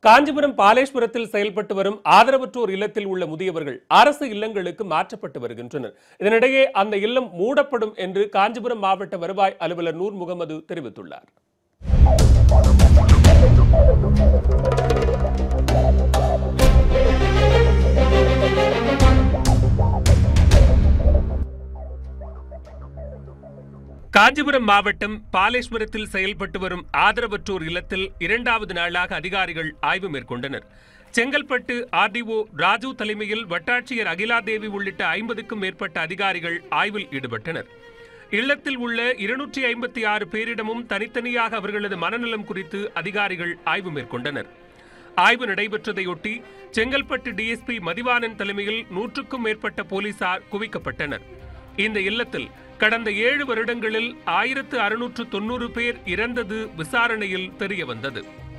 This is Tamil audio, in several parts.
காஞ்சிபுரம் பாலேஸ்வரத்தில் செயல்பட்டு வரும் ஆதரவற்றோர் இல்லத்தில் உள்ள முதியவர்கள் அரசு இல்லங்களுக்கு மாற்றப்பட்டு வருகின்றனர் இதனிடையே அந்த இல்லம் மூடப்படும் என்று காஞ்சிபுரம் மாவட்ட வருவாய் அலுவலர் நூர் முகமது தெரிவித்துள்ளார் காஞ்சிபுரம் மாவட்டம் பாலேஸ்வரத்தில் செயல்பட்டு வரும் ஆதரவற்றோர் இல்லத்தில் இரண்டாவது நாளாக அதிகாரிகள் ஆய்வு மேற்கொண்டனர் செங்கல்பட்டு ஆர்டிஓ ராஜு தலைமையில் வட்டாட்சியர் அகிலாதேவி உள்ளிட்ட ஐம்பதுக்கும் மேற்பட்ட அதிகாரிகள் ஆய்வில் ஈடுபட்டனர் இல்லத்தில் உள்ள இருநூற்றி ஐம்பத்தி ஆறு பேரிடமும் தனித்தனியாக அவர்களது மனநலம் குறித்து அதிகாரிகள் ஆய்வு மேற்கொண்டனர் ஆய்வு நடைபெற்றதையொட்டி செங்கல்பட்டு டிஎஸ்பி மதிவாணன் தலைமையில் நூற்றுக்கும் மேற்பட்ட போலீசார் குவிக்கப்பட்டனர் இந்த இல்லத்தில் கடந்த ஏழு வருடங்களில் ஆயிரத்து அறுநூற்று தொண்ணூறு பேர் இறந்தது விசாரணையில் தெரிய வந்தது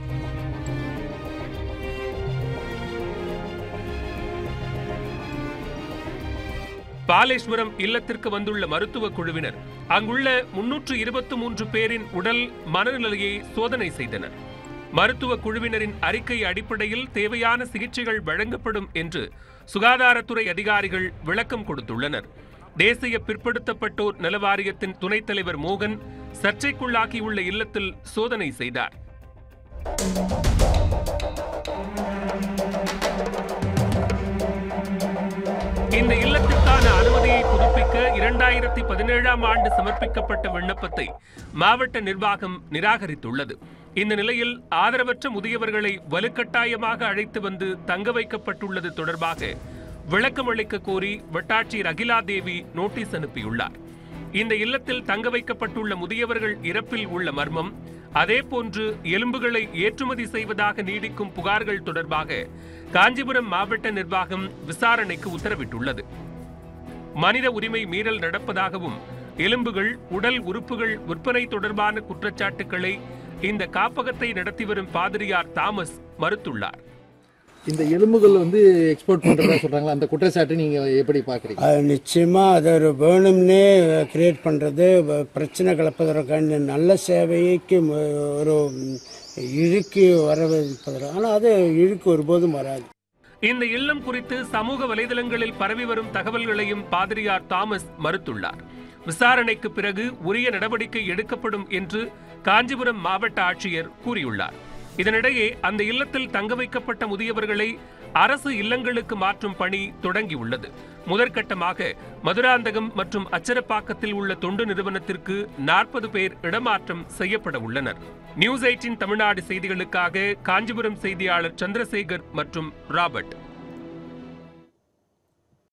பாலேஸ்வரம் இல்லத்திற்கு வந்துள்ள மருத்துவ குழுவினர் அங்குள்ள முன்னூற்று இருபத்தி மூன்று பேரின் உடல் மனநிலையை சோதனை செய்தனர் மருத்துவ குழுவினரின் அறிக்கை அடிப்படையில் தேவையான சிகிச்சைகள் வழங்கப்படும் என்று சுகாதாரத்துறை அதிகாரிகள் விளக்கம் கொடுத்துள்ளனர் தேசிய பிற்படுத்தப்பட்டோர் நல வாரியத்தின் துணைத் தலைவர் மோகன் சர்ச்சைக்குள்ளாகியுள்ள இல்லத்தில் சோதனை செய்தார் இந்த இல்லத்திற்கான அனுமதியை புதுப்பிக்க இரண்டாயிரத்தி பதினேழாம் ஆண்டு சமர்ப்பிக்கப்பட்ட விண்ணப்பத்தை மாவட்ட நிர்வாகம் நிராகரித்துள்ளது இந்த நிலையில் ஆதரவற்ற முதியவர்களை வலுக்கட்டாயமாக அழைத்து வந்து தங்க வைக்கப்பட்டுள்ளது தொடர்பாக விளக்கம் அளிக்க கோரி வட்டாட்சியர் அகிலா தேவி நோட்டீஸ் அனுப்பியுள்ளார் இந்த இல்லத்தில் தங்க வைக்கப்பட்டுள்ள முதியவர்கள் இறப்பில் உள்ள மர்மம் அதேபோன்று எலும்புகளை ஏற்றுமதி செய்வதாக நீடிக்கும் புகார்கள் தொடர்பாக காஞ்சிபுரம் மாவட்ட நிர்வாகம் விசாரணைக்கு உத்தரவிட்டுள்ளது மனித உரிமை மீறல் நடப்பதாகவும் எலும்புகள் உடல் உறுப்புகள் விற்பனை தொடர்பான குற்றச்சாட்டுக்களை இந்த காப்பகத்தை நடத்தி வரும் பாதிரியார் தாமஸ் மறுத்துள்ளார் இந்த எலும்புகள் வந்து எக்ஸ்போர்ட் பண்றதா சொல்றாங்களா அந்த குற்றச்சாட்டு நீங்க எப்படி பாக்குறீங்க அது நிச்சயமாக அது ஒரு வேணும்னே கிரியேட் பண்ணுறது பிரச்சனை கலப்பதற்கான நல்ல சேவைக்கு ம- ஒரு இழுக்கு வர வைப்பதற்கு ஆனால் அது இழுக்கு ஒருபோதும் வராது இந்த இல்லம் குறித்து சமூக வலைதளங்களில் பரவி வரும் தகவல்களையும் பாதிரியார் தாமஸ் மறுத்துள்ளார் விசாரணைக்கு பிறகு உரிய நடவடிக்கை எடுக்கப்படும் என்று காஞ்சிபுரம் மாவட்ட ஆட்சியர் கூறியுள்ளார் இதனிடையே அந்த இல்லத்தில் தங்க வைக்கப்பட்ட முதியவர்களை அரசு இல்லங்களுக்கு மாற்றும் பணி தொடங்கியுள்ளது முதற்கட்டமாக மதுராந்தகம் மற்றும் அச்சரப்பாக்கத்தில் உள்ள தொண்டு நிறுவனத்திற்கு நாற்பது பேர் இடமாற்றம் செய்யப்பட உள்ளனர் நியூஸ் எயிட்டின் தமிழ்நாடு செய்திகளுக்காக காஞ்சிபுரம் செய்தியாளர் சந்திரசேகர் மற்றும் ராபர்ட்